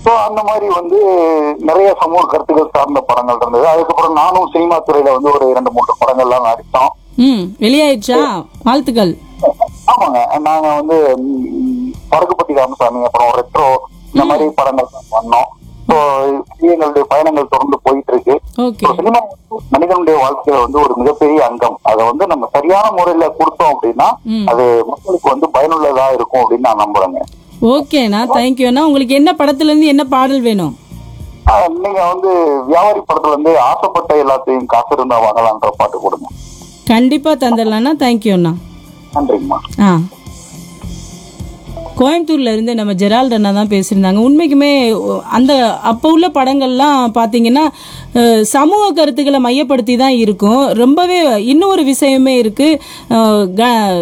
So அந்த மாதிரி வந்து நிறைய சமூக கருத்துக்கள் சார்ந்த படங்கள் இருந்தது அதுக்கப்புறம் நானும் சினிமா துறையில வந்து ஒரு இரண்டு மூன்று படங்கள்லாம் நடித்தோம் ம் வெளியாயிடுச்சா வாழ்த்துக்கள் ஆமாங்க நாங்க வந்து ம், படகுப்பட்டி ராமசாமி அப்புறம் ரெட்ரோ இந்த மாதிரி படங்கள் தான் பண்ணோம் ஸோ எங்களுடைய பயணங்கள் தொடர்ந்து போயிட்டு இருக்கு ஓகே So, சினிமா வந்து மனிதனுடைய வாழ்க்கையில வந்து ஒரு மிகப்பெரிய அங்கம் அதை வந்து நம்ம சரியான முறையில கொடுத்தோம் அப்படின்னா ம். அது மக்களுக்கு வந்து பயனுள்ளதா இருக்கும் அப்படின்னு நான் நம்புறேங்க ஓகேண்ணா தேங்க்யூண்ணா உங்களுக்கு என்ன படத்துல இருந்து என்ன பாடல் வேணும் ஆஹ், நீங்க வந்து வியாபாரி படத்துல இருந்து ஆசைப்பட்ட எல்லாத்தையும் காசு இருந்தா வாங்கலான்ற பாட்டு கொடுங்க கண்டிப்பா தந்துடலாம்ண்ணா தேங்க்யூண்ணா நன்றிங்கம்மா ஆ கோயம்புத்தூர்ல இருந்து நம்ம ஜெரால்ட் அண்ணா தான் பேசியிருந்தாங்க உண்மைக்குமே ஒ- அந்த அப்போ உள்ள படங்கள்லாம் பார்த்தீங்கன்னா அஹ், சமூக கருத்துக்களை மையப்படுத்தி தான் இருக்கும் ரொம்பவே இன்னொரு விஷயமே இருக்கு அஹ், க-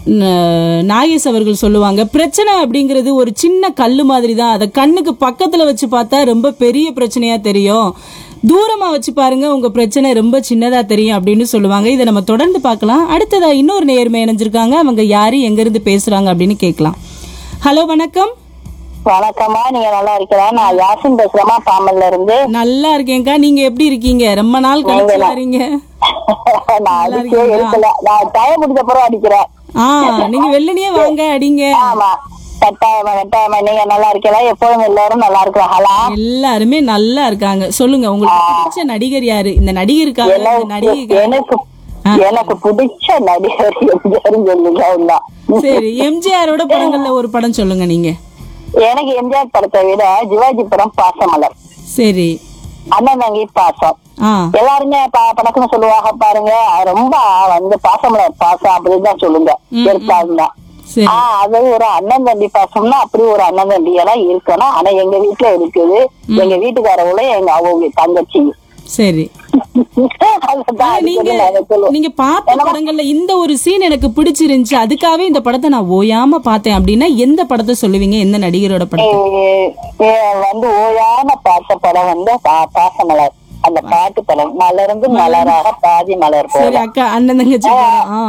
ந- நாகேஷ் அவர்கள் சொல்லுவாங்க பிரச்சனை அப்படிங்கிறது ஒரு சின்ன கல் மாதிரி தான் அதை கண்ணுக்கு பக்கத்துல வச்சு பார்த்தா ரொம்ப பெரிய பிரச்சனையா தெரியும் தூரமா வச்சு பாருங்க உங்க பிரச்சனை ரொம்ப சின்னதா தெரியும் அப்படின்னு சொல்லுவாங்க இதை நம்ம தொடர்ந்து பார்க்கலாம் அடுத்ததா இன்னொரு நேர்மை இணைஞ்சிருக்காங்க அவங்க யாரு எங்க இருந்து பேசுறாங்க அப்படின்னு கேட்கலாம் ஹலோ வணக்கம் வணக்கம்மா நீங்க நல்லா இருக்கிறா நான் யாசின் பேசுறேம்மா பாமல்ல இருந்து நல்லா இருக்கேன்க்கா நீங்க எப்படி இருக்கீங்க ரொம்ப நாள் கழிச்சு வரீங்க நான் அடிக்கவே இருக்கல நான் டைம் முடிஞ்ச பிறகு அடிக்கிறேன் ஆ நீங்க வெள்ளனியே வாங்க அடிங்க ஆமா கட்டாயமா கட்டாயமா நீங்க நல்லா இருக்கலாம் எப்போதும் எல்லாரும் நல்லா இருக்கிறாங்களா எல்லாருமே நல்லா இருக்காங்க சொல்லுங்க உங்களுக்கு பிடிச்ச நடிகர் யாரு இந்த நடிகருக்காக இந்த எனக்கு நடிகை எனக்கு எனக்கு பிடிச்ச நடிகர் எம்ஜிஆர் சொல்லுங்க அவ்வளவுதான். சரி எம்ஜிஆரோட படங்கள்ல ஒரு படம் சொல்லுங்க நீங்க எனக்கு எம்ஜிஆர் படத்தை விட சிவாஜி படம் பாசமலர் சரி அண்ணன் தங்கி பாசம் ஆ எல்லாருமே ப- படக்குன்னு சொல்லுவாங்க பாருங்க ரொம்ப வந்து பாசமலர் பாசம் அப்படின்னு தான் சொல்லுங்க எடுத்தாங்க சரி ஆஹ் அது ஒரு அண்ணன் தம்பி பாசம்னா அப்படி ஒரு அண்ணன் தம்பி எல்லாம் இருக்கணும் ஆனா எங்க வீட்டுல இருக்குது எங்க வீட்டுக்காரவங்கள எங்க அவங்க தங்கச்சி சரி அதுதான் ஆனா நீங்க அடிக்கடி நான் அதை சொல்லுவேன். நீங்க பார்த்த படங்கள்ல இந்த ஒரு சீன் எனக்கு பிடிச்சிருந்துச்சு அதுக்காகவே இந்த படத்தை நான் ஓயாம பார்த்தேன் அப்படின்னா எந்த படத்தை சொல்லுவீங்க எந்த நடிகரோட படத்தை ஏ- ஏ வந்து ஓயாம பார்த்த படம் வந்து பா- பாசமலர் அந்த பாட்டு படம் மலர்ந்து மலராக பாதி மலர் சரி போல அக்கா அண்ணன் தங்கச்சி படம் ஆ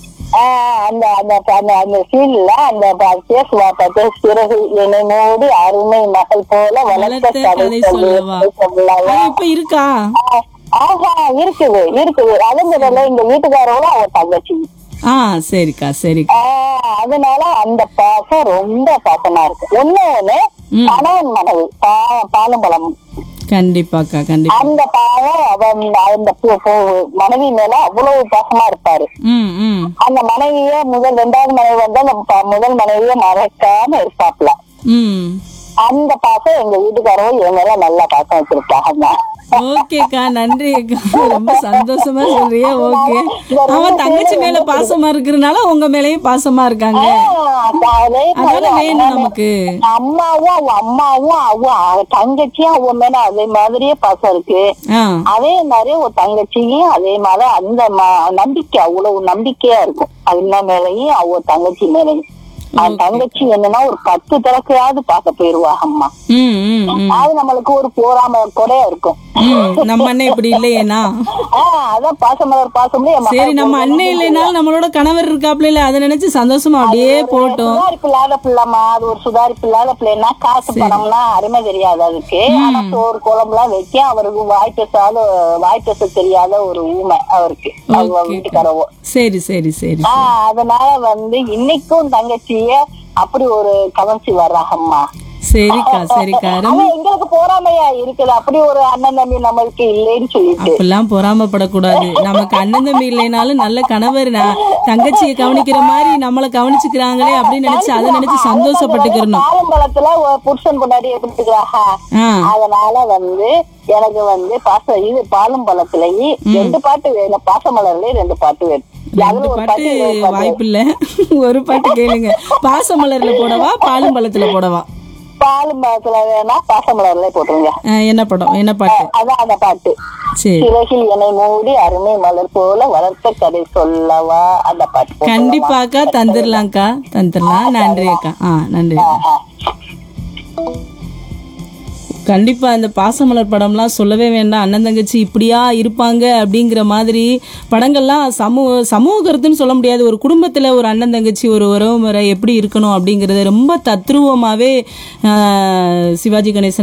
ஆஹ் அந்த அந்த அந்த அந்த சீன்ல அந்த ப- பேசுவா பார்த்து பிறகு என்னை மூடி அருமை மகள் போல வளர்த்த வளர்த்த கதை கதை சொல்லவா சொல்லவா அது இப்ப இருக்கா ஆஹ் ஆஹா இருக்குது இருக்குது அதுங்கிறதுல எங்க வீட்டுக்காரவங்களும் அவ தங்கச்சி ஆ சரிக்கா சரிக்கா ஆஹ் அதனால அந்த பாசம் ரொம்ப பாசமா இருக்கு ஒண்ணு ஒண்ணு கணவன் மனைவி பா- பாலும் பழம் கண்டிப்பாக்கா கண்டிப்பா அந்த பாவம் அவன் அந்த பு- பு- மனைவி மேல அவ்வளவு பாசமா இருப்பாரு ம் ம் அந்த மனைவிய முதல் ரெண்டாவது மனைவி வந்து அந்த ப- முதல் மனைவிய மறக்காம இருப்பாப்ல ம் அந்த பாசம் எங்க வீட்டுக்காரவும் என் மேல நல்ல பாசம் வச்சிருப்பாங்க ஓகேக்கா நன்றி அக்கா ரொம்ப சந்தோஷமா சொல்றிய ஓகே அவன் தங்கச்சி மேல பாசமா இருக்கிறனால உங்க மேலயும் பாசமா இருக்காங்க அதான வேணும் நமக்கு அம்மாவும் அவ அம்மாவும் அவ தங்கச்சியும் அவ மேல அதே மாதிரியே பாசம் இருக்கு ஆ அதே மாதிரி ஒரு தங்கச்சியும் அதே மாதிரி அந்த ம- நம்பிக்கை அவ்வளவு நம்பிக்கையா இருக்கும் அது மேலையும் அவ தங்கச்சி மேலையும் அந்த தங்கச்சி என்னன்னா ஒரு பத்து தடக்கையாவது பார்க்க போயிருவா அம்மா ம் ம் ம் அது நம்மளுக்கு ஒரு போராம குறையா இருக்கும் ம் நம்ம அண்ணன் இப்படி இல்லையேனா ஆஹ் அதான் பாசமலர் பாசம்ல என் சரி நம்ம அண்ணன் இல்லைனாலும் நம்மளோட கணவர் இருக்காப்ல இல்ல அதை நினைச்சு சந்தோஷமா அப்படியே போட்டோம் சுதாரிப்பு இல்லாத பிள்ளைமா அது ஒரு சுதாரிப்பு இல்லாத பிள்ளைன்னா காசு பணம்னா அருமை தெரியாது அதுக்கு ஆனா சோறு குழம்புலாம் வைக்க அவருக்கு வாய் பேசாத வாய் பேச தெரியாத ஒரு ஊமை அவருக்கு அவங்க வீட்டுக்காரவோ சரி சரி சரி ஆஹ் அதனால வந்து இன்னைக்கும் தங்கச்சிய அப்படி ஒரு கவர்ச்சி வர்றாங்கம்மா சரிக்கா சரிக்கா ரொம்ப அவன் எங்களுக்கு போறாமையா இருக்குது அப்படி ஒரு அண்ணன் தம்பி நம்மளுக்கு இல்லைன்னு சொல்லிட்டு அப்பெல்லாம் பொறாமப்படக்கூடாது நமக்கு அண்ணன் தம்பி இல்லைனாலும் நல்ல கணவர் நான் தங்கச்சியை கவனிக்கிற மாதிரி நம்மளை கவனிச்சுக்கிறாங்களே அப்படின்னு நினைச்சு அதை நினைச்சு சந்தோஷப்பட்டுக்கிறணும் காலம்பலத்துல புருஷன் கொண்டாடி எடுத்துக்கிறாங்க ஆ அதனால வந்து எனக்கு வந்து பாச இது பாலும் பழத்துலயும் ரெண்டு பாட்டு வேணும் பாசமலர்லயும் ரெண்டு பாட்டு வேணும் ரெண்டு பாட்டு வாய்ப்பு இல்ல ஒரு பாட்டு கேளுங்க பாசமலர்ல போடவா பாலும் பழத்துல போடவா பாலும் பழத்துல வேணா பாசமலர்ல போட்டுருங்க ஆ, என்ன படம் என்ன பாட்டு அதான் அந்த பாட்டு சரி சிறகில் என்னை மூடி அருமை மலர் போல வளர்த்த கதை சொல்லவா அந்த பாட்டு போட்டுருங்க. கண்டிப்பாக்கா தந்துடலாம்க்கா தந்துடலாம் நன்றி அக்கா ஆ நன்றி அக்கா. ஆ. கண்டிப்பா இந்த பாசமலர் படம்லாம் சொல்லவே வேண்டாம் அண்ணன் தங்கச்சி இப்படியா இருப்பாங்க அப்படிங்கிற மாதிரி படங்கள்லாம் சமூக சமூக கருத்துன்னு சொல்ல முடியாது ஒரு குடும்பத்துல ஒரு அண்ணன் தங்கச்சி ஒரு உறவு முறை எப்படி இருக்கணும் அப்படிங்கறது ரொம்ப தத்ரூபமாவே ஆஹ், சிவாஜி கணேசன்